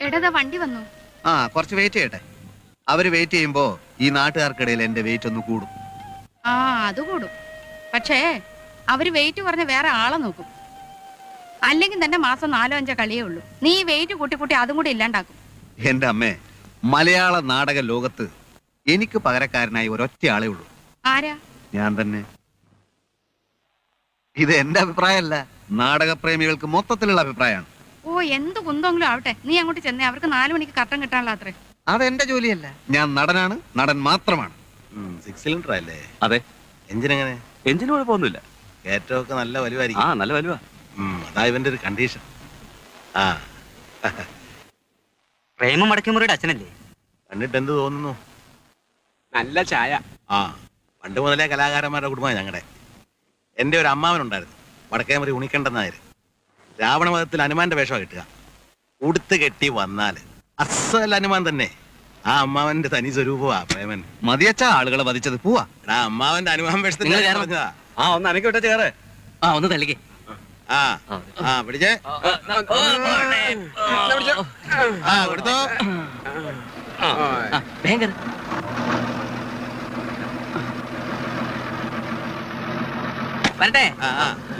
എടാ വണ്ടി വന്നു ആ കുറച്ച് വെയിറ്റ് ചെയ്യട്ടെ അവര് വെയിറ്റ് ചെയ്യുമ്പോ ഈ നാട്ടുകാർക്കിടയിൽ എന്റെ വെയിറ്റ് ഒന്ന് കൂടും ആ അത് കൂടും പക്ഷേ അവര് വെയിറ്റ് കുറഞ്ഞ വേറെ ആളെ നോക്കും അല്ലെങ്കിൽ തന്നെ മാസം നാലോ അഞ്ചോ കളിയേ ഉള്ളൂ നീ ഈ വെയിറ്റ് കൂട്ടി കൂട്ടി അതും കൂടി ഇല്ലാണ്ടാക്കും എന്റെ അമ്മേ മലയാള നാടക ലോകത്ത് എനിക്ക് പകരക്കാരനായി ഒരൊറ്റ ആളേ ഉള്ളൂ ആരാ ഞാൻ തന്നെ ഇത് എന്റെ അഭിപ്രായമല്ല നാടകപ്രേമികൾക്ക് മൊത്തത്തിലുള്ള അഭിപ്രായമാണ് ഓ എന്ത് കുന്തെങ്കിലും ആവട്ടെ നീ അങ്ങോട്ട് ചെന്നേ അവർക്ക് നാലു മണിക്ക് കട്ടൻ കിട്ടാനുള്ള അത്രേ അതെന്റെ ജോലിയല്ല ഞാൻ നടനാണ് നടൻ മാത്രമാണ് സിക്സ് സിലിണ്ടർ അല്ലേ അതെ എഞ്ചിൻ എങ്ങനെ എഞ്ചിന് കുഴപ്പമൊന്നുമില്ല കയറ്റമൊക്കെ നല്ല ആ വലുവായിരിക്കും നല്ല വലുവാ ഉം, അതാ ഇവന്റെ ഒരു കണ്ടീഷൻ ആ പ്രേമം മടക്കിമുറിയുടെ അച്ഛനല്ലേ കണ്ടിട്ട് എന്ത് തോന്നുന്നു നല്ല ചായ ആ പണ്ട് മുതലേ കലാകാരന്മാരുടെ കുടുംബമാണ് ഞങ്ങളുടെ എൻ്റെ ഒരു അമ്മാവനുണ്ടായിരുന്നു വടക്കേമറി ഉണിക്കണ്ടെന്നായര് രാവണമതത്തിൽ ഹനുമാന്റെ വേഷമാണ് കിട്ടുക ഉടുത്ത് കെട്ടി വന്നാല് അസൽ ഹനുമാൻ തന്നെ ആ അമ്മാവന്റെ തനി സ്വരൂപമാ പ്രേമൻ മതിയച്ച ആളുകളെ വധിച്ചത് പോവാ എടാ അമ്മാവന്റെ ഹനുമാൻ വേഷത്തിൽ നിങ്ങൾ ഞാൻ കേറണം. പറഞ്ഞതാ. ആ ഒന്ന് അനക്കി ചേറെ ആ ഒന്ന് തള്ളിക്കേ ആ ആ പിടിച്ചേ ആ കൊടുത്തോ ഭയങ്കര വരട്ടെ ആ ആ